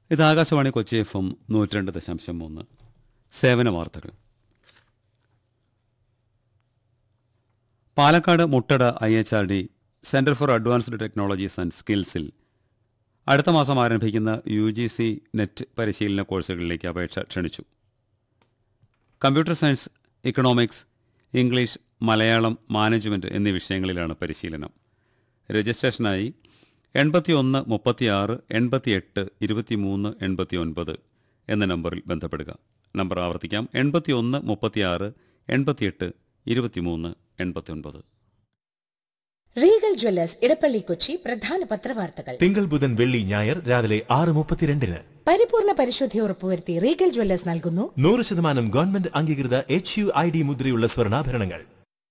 ഇത് Akashvani Kochi F M നൂറ്റി രണ്ട് ദശാംശം മൂന്ന് സേവന വാർത്തകൾ Palakkad Muttada I H R D centre for advanced technologies and സ്കിൽസിൽ അടുത്ത മാസം ആരംഭിക്കുന്ന യു ജി സി നെറ്റ് പരിശീലന കോഴ്സുകളിലേക്ക് അപേക്ഷ ക്ഷണിച്ചു computer science economics English Malayalam management എന്നീ വിഷയങ്ങളിലാണ് പരിശീലനം രജിസ്ട്രേഷനായി എൺപത്തി ഒന്ന് മുപ്പത്തിയാറ് എൺപത്തിയെട്ട് ഇരുപത്തിമൂന്ന് എൺപത്തി ഒൻപത് എന്ന നമ്പറിൽ ബന്ധപ്പെടുക നമ്പർ ആവർത്തിക്കാം എൺപത്തി ഒന്ന് മുപ്പത്തിയാറ് എൺപത്തിയെട്ട് ഇരുപത്തിമൂന്ന് എൺപത്തി ഒൻപത് റീഗൽ ജ്വല്ലേഴ്സ് ഇടപ്പള്ളി കൊച്ചി പ്രധാന പത്രവാർത്തകൾ തിങ്കൾ ബുധൻ വെള്ളി ഞായർ രാവിലെ ആറ് മുപ്പത്തിരണ്ടിന് പരിപൂർണ പരിശുദ്ധി ഉറപ്പുവരുത്തി റീഗൽ ജ്വല്ലേഴ്സ് നൽകുന്നു നൂറ് ശതമാനം ഗവൺമെന്റ് അംഗീകൃത എച്ച് യു ഐ ഡി മുദ്രയുള്ള സ്വർണ്ണാഭരണങ്ങൾ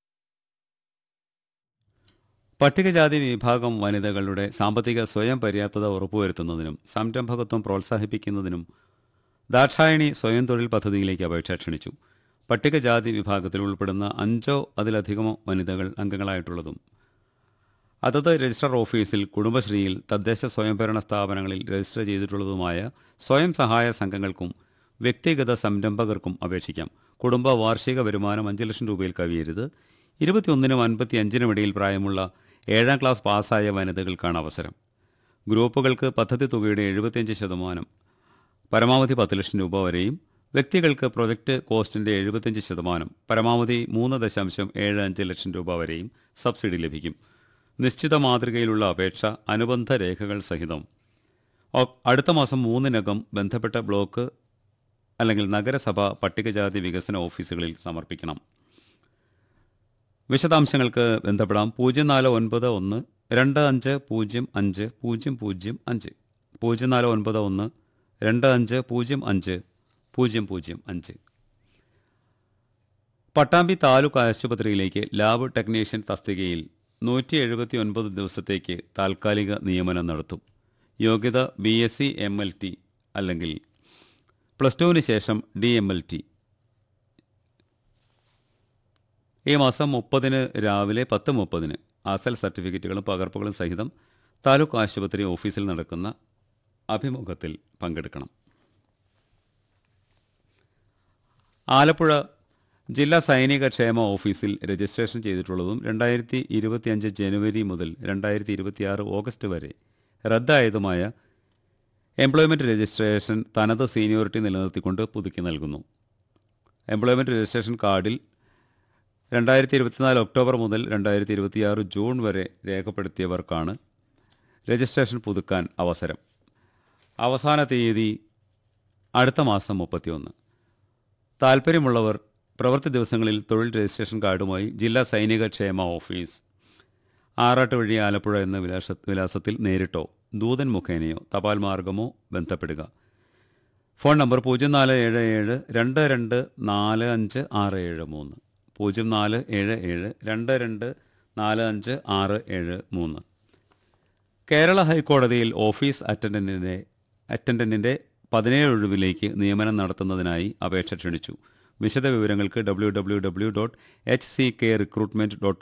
പട്ടികജാതി വിഭാഗം വനിതകളുടെ സാമ്പത്തിക സ്വയം പര്യാപ്തത ഉറപ്പുവരുത്തുന്നതിനും സംരംഭകത്വം പ്രോത്സാഹിപ്പിക്കുന്നതിനും ദാക്ഷായണി സ്വയം തൊഴിൽ പദ്ധതിയിലേക്ക് അപേക്ഷ ക്ഷണിച്ചു പട്ടികജാതി വിഭാഗത്തിൽ ഉൾപ്പെടുന്ന അഞ്ചോ അതിലധികമോ വനിതകൾ അംഗങ്ങളായിട്ടുള്ളതും അതത് രജിസ്ട്രാർ ഓഫീസിൽ കുടുംബശ്രീയിൽ തദ്ദേശ സ്വയംഭരണ സ്ഥാപനങ്ങളിൽ രജിസ്റ്റർ ചെയ്തിട്ടുള്ളതുമായ സ്വയം സഹായ സംഘങ്ങൾക്കും വ്യക്തിഗത സംരംഭകർക്കും അപേക്ഷിക്കാം കുടുംബ വാർഷിക വരുമാനം അഞ്ച് ലക്ഷം രൂപയിൽ കവിയരുത് ഇരുപത്തിയൊന്നിനും അൻപത്തി അഞ്ചിനും ഇടയിൽ പ്രായമുള്ള ഏഴാം ക്ലാസ് പാസ്സായ വനിതകൾക്കാണ് അവസരം ഗ്രൂപ്പുകൾക്ക് പദ്ധതി തുകയുടെ എഴുപത്തിയഞ്ച് ശതമാനം പരമാവധി പത്ത് ലക്ഷം രൂപ വരെയും വ്യക്തികൾക്ക് പ്രൊജക്ട് കോസ്റ്റിന്റെ എഴുപത്തിയഞ്ച് ശതമാനം പരമാവധി മൂന്ന് ദശാംശം ഏഴ് അഞ്ച് ലക്ഷം രൂപ വരെയും സബ്സിഡി ലഭിക്കും നിശ്ചിത മാതൃകയിലുള്ള അപേക്ഷ അനുബന്ധ രേഖകൾ സഹിതം ഒ- അടുത്ത മാസം മൂന്നിനകം ബന്ധപ്പെട്ട ബ്ലോക്ക് അല്ലെങ്കിൽ നഗരസഭ പട്ടികജാതി വികസന ഓഫീസുകളിൽ സമർപ്പിക്കണം വിശദാംശങ്ങൾക്ക് ബന്ധപ്പെടാം പൂജ്യം നാല് ഒൻപത് ഒന്ന് രണ്ട് അഞ്ച് പൂജ്യം അഞ്ച് പൂജ്യം പൂജ്യം അഞ്ച് പൂജ്യം നാല് ഒൻപത് ഒന്ന് രണ്ട് അഞ്ച് പൂജ്യം അഞ്ച് പൂജ്യം പൂജ്യം അഞ്ച് പട്ടാമ്പി താലൂക്ക് ആശുപത്രിയിലേക്ക് ലാബ് ടെക്നീഷ്യൻ തസ്തികയിൽ നൂറ്റി എഴുപത്തി ഒൻപത് ദിവസത്തേക്ക് താൽക്കാലിക നിയമനം നടത്തും യോഗ്യത B S C M L T അല്ലെങ്കിൽ പ്ലസ് ടുവിന് ശേഷം ഡി എം എൽ ടി ഈ മാസം മുപ്പതിന് രാവിലെ പത്ത് മുപ്പതിന് അസൽ സർട്ടിഫിക്കറ്റുകളും പകർപ്പുകളും സഹിതം താലൂക്ക് ആശുപത്രി ഓഫീസിൽ നടക്കുന്ന അഭിമുഖത്തിൽ പങ്കെടുക്കണം ആലപ്പുഴ ജില്ലാ സൈനിക ക്ഷേമ ഓഫീസിൽ രജിസ്ട്രേഷൻ ചെയ്തിട്ടുള്ളതും രണ്ടായിരത്തി ഇരുപത്തിയഞ്ച് ജനുവരി മുതൽ രണ്ടായിരത്തി ഇരുപത്തിയാറ് ഓഗസ്റ്റ് വരെ റദ്ദായതുമായ എംപ്ലോയ്മെൻറ്റ് രജിസ്ട്രേഷൻ തനത് സീനിയോറിറ്റി നിലനിർത്തിക്കൊണ്ട് പുതുക്കി നൽകുന്നു എംപ്ലോയ്മെൻറ്റ് രജിസ്ട്രേഷൻ കാർഡിൽ രണ്ടായിരത്തി ഇരുപത്തിനാല് ഒക്ടോബർ മുതൽ രണ്ടായിരത്തി ഇരുപത്തിയാറ് ജൂൺ വരെ രേഖപ്പെടുത്തിയവർക്കാണ് രജിസ്ട്രേഷൻ പുതുക്കാൻ അവസരം അവസാന തീയതി അടുത്ത മാസം മുപ്പത്തിയൊന്ന് താൽപ്പര്യമുള്ളവർ പ്രവൃത്തി ദിവസങ്ങളിൽ തൊഴിൽ രജിസ്ട്രേഷൻ കാർഡുമായി ജില്ലാ സൈനിക ക്ഷേമ ഓഫീസ് ആറാട്ട് വഴി ആലപ്പുഴ എന്ന വിലാസ വിലാസത്തിൽ നേരിട്ടോ ദൂതൻ മുഖേനയോ തപാൽ മാർഗമോ ബന്ധപ്പെടുക ഫോൺ നമ്പർ പൂജ്യം നാല് ഏഴ് ഏഴ് രണ്ട് രണ്ട് നാല് അഞ്ച് ആറ് ഏഴ് മൂന്ന് പൂജ്യം നാല് ഏഴ് ഏഴ് രണ്ട് രണ്ട് നാല് അഞ്ച് ആറ് ഏഴ് മൂന്ന് കേരള ഹൈക്കോടതിയിൽ ഓഫീസ് അറ്റൻഡൻറ്റിൻ്റെ അറ്റൻഡൻറ്റിൻ്റെ പതിനേഴ് ഒഴിവിലേക്ക് നിയമനം നടത്തുന്നതിനായി അപേക്ഷ ക്ഷണിച്ചു വിശദ വിവരങ്ങൾക്ക് W W W dot H C K recruitment dot